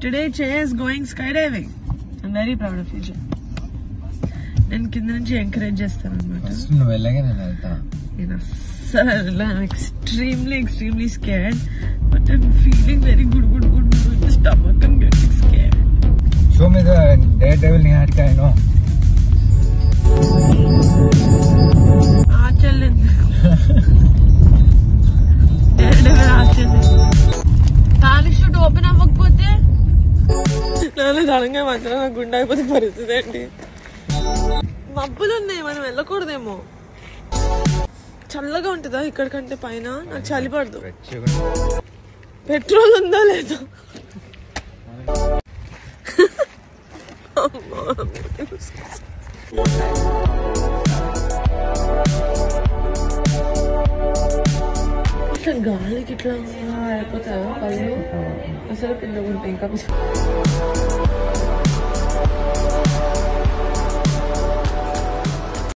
Today chase going skydiving I'm very proud of you నేను కింద నుంచి encourage చేస్తాను అనమాట ఫస్ట్ నువ్వు వెళ్ళగా నేను వెళ్తా నేను అస్సలు extremely extremely scared but I'm feeling very good good good good stomach and getting scared show మీద డే డెవిల్ నిహారికాయను ఆచల్లింది పారాషూట్ ఓపెన్ అవ్వకపోతే నాన్న సడన్గా మాత్రం నాకు గుండె అయిపోతే పరిస్థితి ఏంటి మబ్బులు ఉన్నాయి మనం వెళ్ళకూడదేమో చల్లగా ఉంటుందా ఇక్కడ కంటే పైన నాకు చలి పడదు పెట్రోల్ ఉందా లేదా అమ్మా. ఇట్లా గాలికి ఇట్లా అయిపోతాయా పళ్ళు అసలు కింద ఉంటాయి ఇంకా